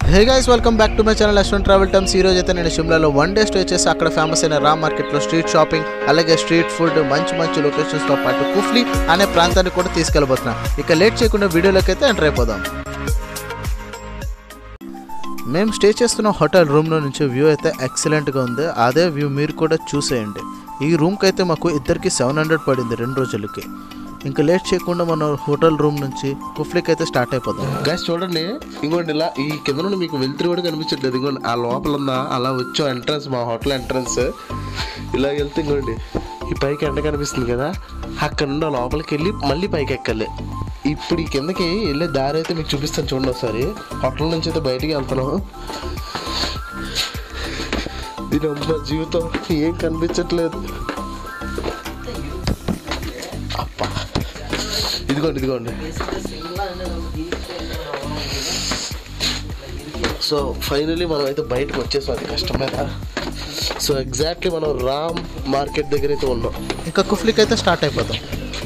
Hey guys welcome back to my channel Ashwan travel times ఈ రోజు అయితే నేను షిమ్లాలో వన్ డే స్టే చేసి అక్కడ ఫేమస్ అయిన రా మార్కెట్లో స్ట్రీట్ షాపింగ్ అలాగే స్ట్రీట్ ఫుడ్ మంచి మంచి లొకేషన్స్తో పాటు కుఫ్లీ అనే ప్రాంతానికి కూడా తీసుకెళ్ళబోతున్నా ఇక లేట్ చేయకుండా వీడియోలోకి అయితే ఎంటర్ అయిపోదాం మేము స్టే చేస్తున్న హోటల్ రూమ్లో నుంచి వ్యూ అయితే ఎక్సలెంట్గా ఉంది అదే వ్యూ మీరు కూడా చూసేయండి ఈ రూమ్కి అయితే మాకు ఇద్దరికి సెవెన్ హండ్రెడ్ పడింది రెండు రోజులకి ఇంకా లేట్ చేయకుండా మన హోటల్ రూమ్ నుంచి కుఫ్లీకి అయితే స్టార్ట్ అయిపోదాం గైస్ చూడండి ఇంకోండి ఇలా ఈ కింద నుండి మీకు వెళ్తురు కూడా కనిపించట్లేదు ఇంకోండి ఆ లోపల ఉందా అలా వచ్చాం ఎంట్రన్స్ మా హోటల్ ఎంట్రన్స్ ఇలా వెళ్తే ఇంకోండి ఈ పైకి ఎండ కనిపిస్తుంది కదా అక్కడ నుండి ఆ లోపలికి వెళ్ళి మళ్ళీ పైకి ఎక్కాలి ఇప్పుడు ఈ కిందకి వెళ్ళే దారి అయితే మీకు చూపిస్తాను చూడండి ఒకసారి హోటల్ నుంచి అయితే బయటికి వెళ్తున్నాం దీని అమ్మ జీవితం ఏం కనిపించట్లేదు అప్పా ఇదిగోండి ఇదిగోండి సో ఫైనలీ మనం అయితే బయటకు వచ్చేసాం అది కష్టం మీద సో ఎగ్జాక్ట్లీ మనం రామ్ మార్కెట్ దగ్గర అయితే ఉన్నాం ఇంకా కుఫ్లీకి అయితే స్టార్ట్ అయిపోతాం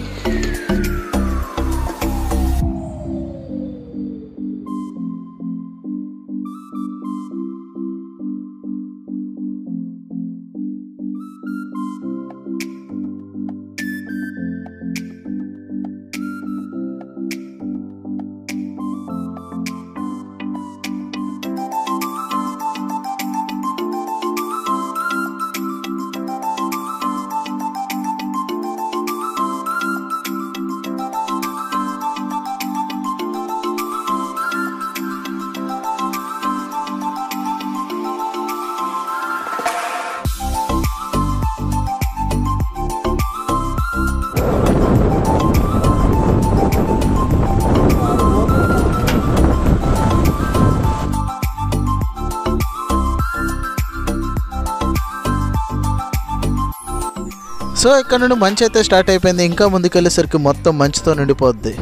సో ఇక్కడ నుండి మంచి అయితే స్టార్ట్ అయిపోయింది ఇంకా ముందుకెళ్ళేసరికి మొత్తం మంచుతో నిండిపోద్ది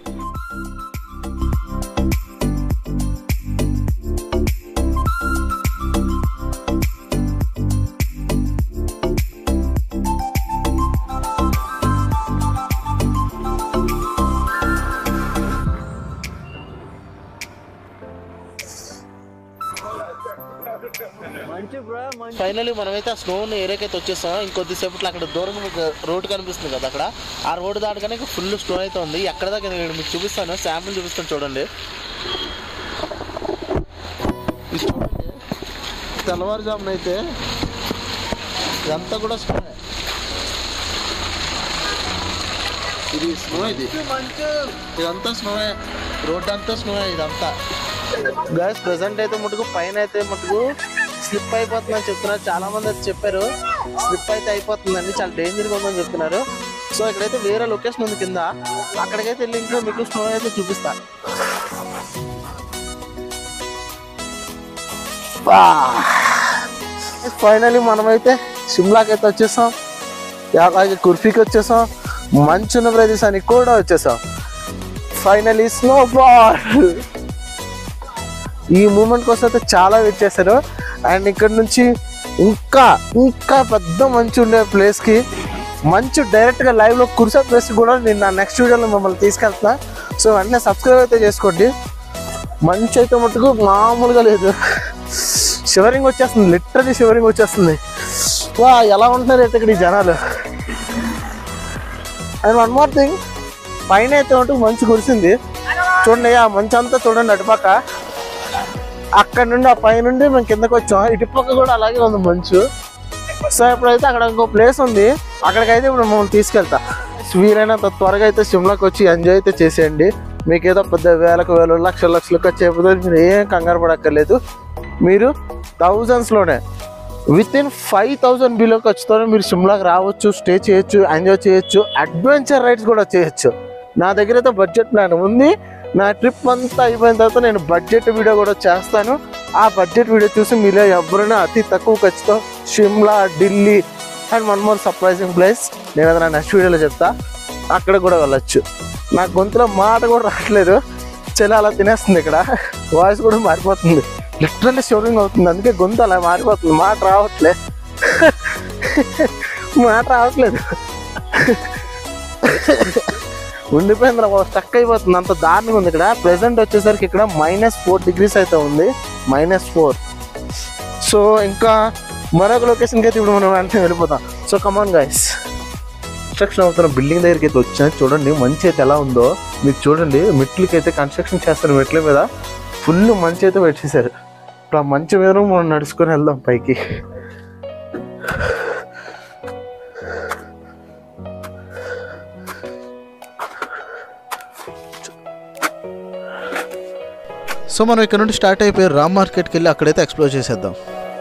ఫైనలీ మనమైతే ఆ స్నో ఏరియాకి అయితే వచ్చేసాం ఇంకొద్దిసేపట్లో అక్కడ దూరం మీకు రోడ్డు కనిపిస్తుంది కదా అక్కడ ఆ రోడ్డు దాటగానే ఫుల్ స్నో అయితే ఉంది ఎక్కడ దాకా నేను మీకు చూపిస్తాను శాంపుల్ చూపిస్తాను చూడండి ఇది చూడండి. తెల్లవారుజామున అయితే ఇదంతా కూడా స్నో ఇది స్నో ఇది ఇదంతా స్నో రోడ్ అంతా స్నో ఇదంతా గాయస్ ప్రెసెంట్ అయితే మటుకు పైన అయితే మటుకు స్లిప్ అయిపోతుందని చెప్తున్నారు చాలా మంది అయితే చెప్పారు స్లిప్ అయితే అయిపోతుందండి చాలా డేంజర్గా ఉందని చెప్తున్నారు సో ఇక్కడైతే వేరే లొకేషన్ ఉంది కింద అక్కడికైతే వెళ్ళి ఇంకా మీకు స్నో అయితే చూపిస్తా ఫైనలీ మనమైతే సిమ్లాకి అయితే వచ్చేసాం అలాగే కుర్ఫీకి వచ్చేసాం మంచున్న ప్రదేశానికి కూడా వచ్చేసాం ఫైనలీ స్నో బాల్ ఈ మూమెంట్ కోసం అయితే చాలా వెయిట్ చేశారు అండ్ ఇక్కడ నుంచి ఇంకా ఇంకా పెద్ద మంచు ఉండే ప్లేస్కి మంచు డైరెక్ట్గా లైవ్లో కురిసే ప్లేస్ కూడా నేను నా నెక్స్ట్ వీడియోలో మిమ్మల్ని తీసుకెళ్తున్నా సో వెంటనే సబ్స్క్రైబ్ అయితే చేసుకోండి మంచు అయితే మటుకు మామూలుగా లేదు షివరింగ్ వచ్చేస్తుంది లిటరలీ షివరింగ్ వచ్చేస్తుంది వా ఎలా ఉంటున్నారు అయితే ఇక్కడ ఈ జనాలు అండ్ వన్ మోర్ థింగ్ పైన అయితే మటుకు మంచు కురిసింది చూడండి ఆ మంచు అంతా చూడండి అటుపక్క అక్కడ నుండి ఆ పై నుండి మేము కిందకి వచ్చాం ఇటుపక్క కూడా అలాగే ఉంది మంచు సో ఇప్పుడైతే అక్కడ ఇంకో ప్లేస్ ఉంది అక్కడికైతే ఇప్పుడు మమ్మల్ని తీసుకెళ్తా వీలైనంత త్వరగా అయితే సిమ్లాకి వచ్చి ఎంజాయ్ అయితే చేసేయండి మీకు ఏదో పెద్ద వేలకు వేలు లక్షల లక్షలకు వచ్చే మీరు ఏం కంగారు పడక్కర్లేదు మీరు థౌజండ్స్లోనే within five thousand below ఖర్చుతో మీరు సిమ్లాకి రావచ్చు స్టే చేయొచ్చు ఎంజాయ్ చేయొచ్చు అడ్వెంచర్ రైడ్స్ కూడా చేయొచ్చు నా దగ్గర అయితే బడ్జెట్ ప్లాన్ ఉంది నా ట్రిప్ అంతా అయిపోయిన తర్వాత నేను బడ్జెట్ వీడియో కూడా చేస్తాను ఆ బడ్జెట్ వీడియో చూసి మీలో ఎవరైనా అతి తక్కువ ఖర్చుతో Shimla Delhi and one more surprising place నేను అది నా నెక్స్ట్ వీడియోలో చెప్తా అక్కడ కూడా వెళ్ళొచ్చు నా గొంతులో మాట కూడా రావట్లేదు చెల్లి అలా తినేస్తుంది ఇక్కడ వాయిస్ కూడా మారిపోతుంది లిటరల్లీ షోరింగ్ అవుతుంది అందుకే గొంతు అలా మారిపోతుంది మాట రావట్లే మాట రావట్లేదు ఉండిపోయింది రా స్టక్ అయిపోతుంది అంత దారుణంగా ఉంది ఇక్కడ ప్రెసెంట్ వచ్చేసరికి ఇక్కడ మైనస్ ఫోర్ డిగ్రీస్ అయితే ఉంది మైనస్ ఫోర్ సో ఇంకా మరొక లొకేషన్కి అయితే ఇప్పుడు మనం వెంటనే వెళ్ళిపోతాం సో కమాన్ గైస్ కన్స్ట్రక్షన్ అవుతున్న బిల్డింగ్ దగ్గరికి అయితే వచ్చా చూడండి మంచి అయితే ఎలా ఉందో మీరు చూడండి మెట్లకి అయితే కన్స్ట్రక్షన్ చేస్తున్న మెట్ల మీద ఫుల్ మంచి అయితే పెట్టేశారు ఇప్పుడు ఆ మంచి మీద మనం నడుచుకొని వెళ్దాం పైకి సో మనం ఇక్కడ నుండి స్టార్ట్ అయిపోయి రామ్ మార్కెట్కి వెళ్ళి అక్కడైతే ఎక్స్ప్లోర్ చేసేద్దాం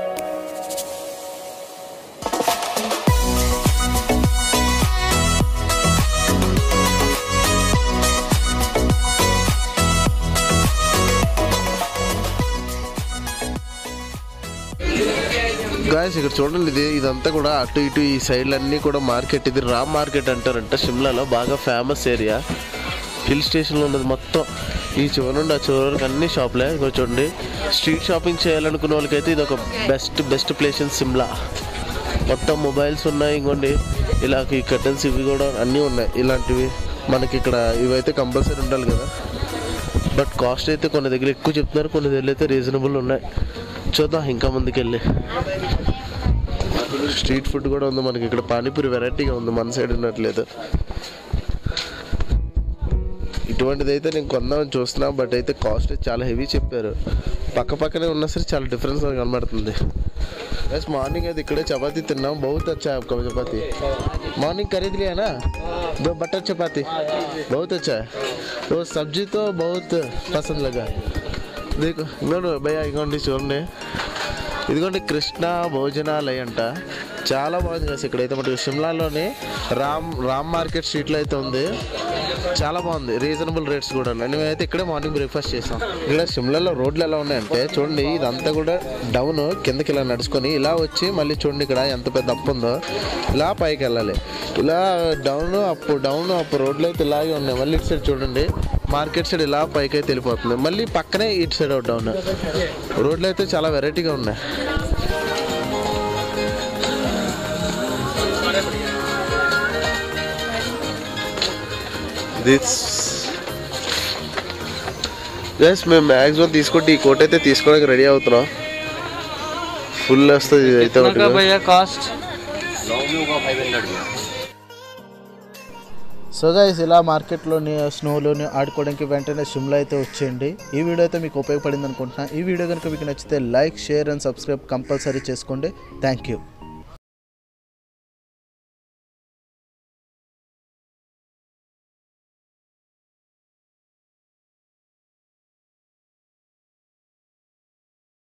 గాయస్ ఇక్కడ చూడండి ఇది ఇదంతా కూడా అటు ఇటు ఈ సైడ్లన్నీ కూడా మార్కెట్ ఇది రామ్ మార్కెట్ అంటారంట షిమ్లాలో బాగా ఫేమస్ ఏరియా హిల్ స్టేషన్లో ఉన్నది మొత్తం ఈ చివరి నుండి ఆ చివరి వరకు అన్ని షాపులే ఇగో చూడండి స్ట్రీట్ షాపింగ్ చేయాలనుకున్న వాళ్ళకైతే ఇది ఒక best best place in Shimla మొత్తం మొబైల్స్ ఉన్నాయి ఇంకోండి ఇలా ఈ కర్టన్స్ ఇవి కూడా అన్నీ ఉన్నాయి ఇలాంటివి మనకి ఇక్కడ ఇవైతే కంపల్సరీ ఉండాలి కదా బట్ కాస్ట్ అయితే కొన్ని దగ్గర ఎక్కువ చెప్తున్నారు కొన్ని దగ్గర అయితే రీజనబుల్ ఉన్నాయి చూద్దాం ఇంకా ముందుకెళ్ళి స్ట్రీట్ ఫుడ్ కూడా ఉంది మనకి ఇక్కడ పానీపూరి వెరైటీగా ఉంది మన సైడ్ ఉన్నట్లేదు ఇటువంటిది అయితే నేను కొందామని చూస్తున్నా బట్ అయితే కాస్ట్ చాలా హెవీ చెప్పారు పక్క పక్కనే ఉన్నా సరే చాలా డిఫరెన్స్ కనబడుతుంది बस मॉर्निंग है इकड़े चपाती तिन्ना बहुत अच्छा है आपका चपाती मॉर्निंग खरीद लिया ना दो बटर चपाती बहुत अच्छा है वो सब्जी तो बहुत पसंद लगा देखो ఇంకోండి భయ్యా ఇంకోండి చూడండి ఇదిగోండి కృష్ణ భోజనాలయ అంట చాలా బాగుంది కదా ఇక్కడైతే మనకి షిమ్లాలోని రామ్ రామ్ మార్కెట్ స్ట్రీట్లో అయితే ఉంది చాలా బాగుంది రీజనబుల్ రేట్స్ కూడా ఉన్నాయి మేమైతే ఇక్కడే మార్నింగ్ బ్రేక్ఫాస్ట్ చేసాం ఇక్కడ షిమ్లాలో రోడ్లు ఎలా ఉన్నాయంటే చూడండి ఇదంతా కూడా డౌన్ కిందకి ఇలా నడుచుకొని ఇలా వచ్చి మళ్ళీ చూడండి ఇక్కడ ఎంత పెద్ద అప్పు ఉందో ఇలా పైకి వెళ్ళాలి ఇలా డౌన్ అప్పు డౌన్ అప్పు రోడ్లు అయితే ఇలాగే ఉన్నాయి మళ్ళీ ఇటు సైడ్ చూడండి మార్కెట్ సైడ్ ఇలా పైకి అయితే వెళ్ళిపోతుంది మళ్ళీ పక్కనే ఇటు సైడ్ డౌన్ రోడ్లు అయితే చాలా వెరైటీగా ఉన్నాయి దిస్ గైస్ మేము మ్యాక్సిమం తీసుకుంటే ఈ కోట్ అయితే తీసుకోవడానికి రెడీ అవుతున్నాం ఫుల్ వస్తుంది ఇది అయితే ఒకటి भैया कास्ट సో గైస్ ఇలా మార్కెట్లోని స్నోలోని ఆడుకోవడానికి వెంటనే షిమ్లా అయితే వచ్చేయండి ఈ వీడియో అయితే మీకు ఉపయోగపడింది అనుకుంటున్నా ఈ వీడియో కనుక మీకు నచ్చితే like share and subscribe compulsory చేసుకోండి థ్యాంక్ యూ